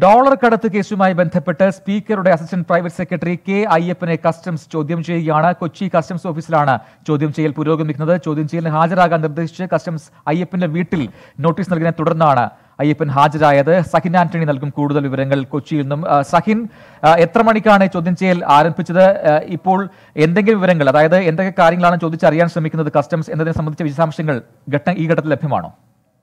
dollar കടത്ത് കേസുമായി ബന്ധപ്പെട്ട് സ്പീക്കറുടെ അസിസ്റ്റന്റ് പ്രൈവറ്റ് സെക്രട്ടറി കെ അയ്യപ്പനെ കസ്റ്റംസ് ചോദ്യം ചെയ്യുകയാണ് കൊച്ചി കസ്റ്റംസ് ഓഫീസിലാണ് ചോദ്യം ചെയ്യൽ പുരോഗമിക്കുന്നത് ചോദ്യം ചെയ്യലിന് ഹാജരാകാൻ നിർദ്ദേശിച്ച് കസ്റ്റംസ് അയ്യപ്പന്റെ വീട്ടിൽ നോട്ടീസ് നൽകിയതിനെ തുടർന്നാണ് അയ്യപ്പൻ ഹാജരായത് സഹിൻ ആന്റണി നൽകും കൂടുതൽ വിവരങ്ങൾ കൊച്ചിയിൽ നിന്നും ആ, സഹിൻ ആ, എത്ര മണിക്കാണ് ചോദ്യം ചെയ്യൽ ആരംഭിച്ചത് ആ, ഇപ്പോൾ എന്തെങ്കിലും വിവരങ്ങൾ അതായത് എന്തൊക്കെ കാര്യങ്ങളാണ് ചോദിച്ചറിയാൻ ശ്രമിക്കുന്നത് കസ്റ്റംസ് എന്നതിനെ സംബന്ധിച്ച വിശദാംശങ്ങൾ ഘട്ട ഈ ഘട്ടത്തിൽ ലഭ്യമാണോ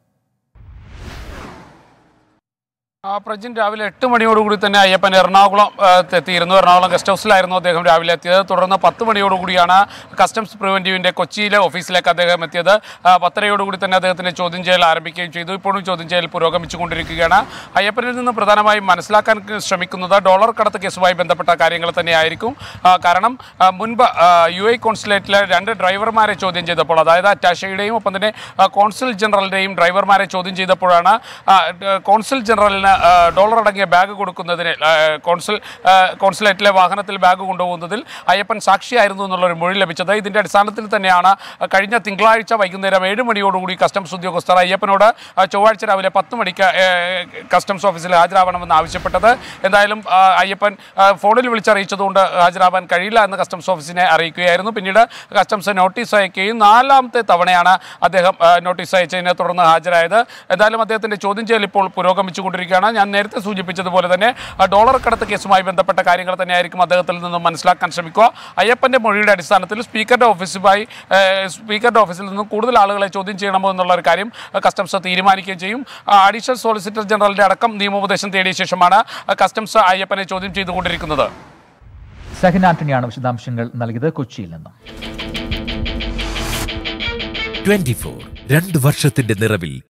ആ പ്രജിൻ രാവിലെ എട്ട് മണിയോടുകൂടി തന്നെ അയ്യപ്പൻ എറണാകുളം ആ, എത്തിയിരുന്നു എറണാകുളം ഗസ്റ്റ് ഹൗസിലായിരുന്നു അദ്ദേഹം രാവിലെ എത്തിയത് തുടർന്ന് പത്ത് മണിയോടുകൂടിയാണ് കസ്റ്റംസ് പ്രിവെന്റീവിന്റെ കൊച്ചിയിലെ ഓഫീസിലേക്ക് അദ്ദേഹം എത്തിയത് ആ, പത്തരയോടുകൂടി തന്നെ അദ്ദേഹത്തിന്റെ ചോദ്യം ചെയ്യൽ ആരംഭിക്കുകയും ചെയ്തു ഇപ്പോഴും ചോദ്യം ചെയ്യൽ പുരോഗമിച്ചുകൊണ്ടിരിക്കുകയാണ് അയ്യപ്പനിൽ നിന്ന് പ്രധാനമായും മനസ്സിലാക്കാൻ ശ്രമിക്കുന്നത് ഡോളർ കടത്ത് കേസുമായി ബന്ധപ്പെട്ട കാര്യങ്ങൾ തന്നെയായിരിക്കും ആ, കാരണം ആ, മുൻപ് ആ, യു എ കോൺസുലേറ്റിലെ രണ്ട് ഡ്രൈവർമാരെ ചോദ്യം ചെയ്തപ്പോൾ അതായത് അറ്റാഷയുടെയും ഒപ്പം തന്നെ ആ, കോൺസുൽ ജനറലിന്റെയും ഡ്രൈവർമാരെ ചോദ്യം ചെയ്തപ്പോഴാണ് ആ, ഡ- കോൺസുൽ ജനറലിന് ആ, ഡോളർ അടങ്ങിയ ബാഗ് കൊടുക്കുന്നതിന് ആ, കോൺസുൽ ആ, കോൺസുലേറ്റിലെ വാഹനത്തിൽ ബാഗ് കൊണ്ടുപോകുന്നതിൽ അയ്യപ്പൻ സാക്ഷിയായിരുന്നു എന്നുള്ളൊരു മൊഴി ലഭിച്ചത് ഇതിന്റെ അടിസ്ഥാനത്തിൽ തന്നെയാണ് കഴിഞ്ഞ തിങ്കളാഴ്ച വൈകുന്നേരം ഏഴ് മണിയോടുകൂടി കസ്റ്റംസ് ഉദ്യോഗസ്ഥർ അയ്യപ്പനോട് ആ, ചൊവ്വാഴ്ച രാവിലെ പത്ത് മണിക്ക് ഏ, കസ്റ്റംസ് ഓഫീസിൽ ഹാജരാവണമെന്ന് ആവശ്യപ്പെട്ടത് എന്തായാലും ആ, അയ്യപ്പൻ ആ, ഫോണിൽ വിളിച്ചറിയിച്ചതുകൊണ്ട് ഹാജരാവാൻ കഴിയില്ല എന്ന് കസ്റ്റംസ് ഓഫീസിനെ അറിയിക്കുകയായിരുന്നു പിന്നീട് കസ്റ്റംസ് നോട്ടീസ് അയക്കുകയും നാലാമത്തെ തവണയാണ് അദ്ദേഹം ആ, നോട്ടീസ് അയച്ചതിനെ തുടർന്ന് ഹാജരായത് എന്തായാലും അദ്ദേഹത്തിന്റെ ചോദ്യം ചെയ്യൽ ഇപ്പോൾ പുരോഗമിച്ചുകൊണ്ടിരിക്കുകയാണ് ഞാൻ നേരത്തെ സൂചിപ്പിച്ചതുപോലെ തന്നെ ആ, ഡോളർ കടത്ത് കേസുമായി ബന്ധപ്പെട്ട കാര്യങ്ങൾ തന്നെയായിരിക്കും അദ്ദേഹത്തിൽ നിന്നും മനസ്സിലാക്കാൻ ശ്രമിക്കുക അയ്യപ്പന്റെ മൊഴിയുടെ അടിസ്ഥാനത്തിൽ സ്പീക്കറുടെ ഓഫീസുമായി ആ, സ്പീക്കറുടെ ഓഫീസിൽ നിന്നും കൂടുതൽ ആളുകളെ ചോദ്യം ചെയ്യണമോ എന്നുള്ള ഒരു കാര്യം ആ, കസ്റ്റംസ് തീരുമാനിക്കുകയും ചെയ്യും ആ, അഡീഷണൽ സോളിസിറ്റർ ജനറലിന്റെ അടക്കം നിയമോപദേശം തേടിയ ശേഷമാണ് ആ, കസ്റ്റംസ് അയ്യപ്പനെ ചോദ്യം ചെയ്തുകൊണ്ടിരിക്കുന്നത് സഹിൻ ആന്റണിയാണ് വിശദാംശങ്ങൾ നൽകിയത് കൊച്ചിയിൽ നിന്നും ട്വന്റി ഫോർ രണ്ട് വർഷത്തിന്റെ നിറവിൽ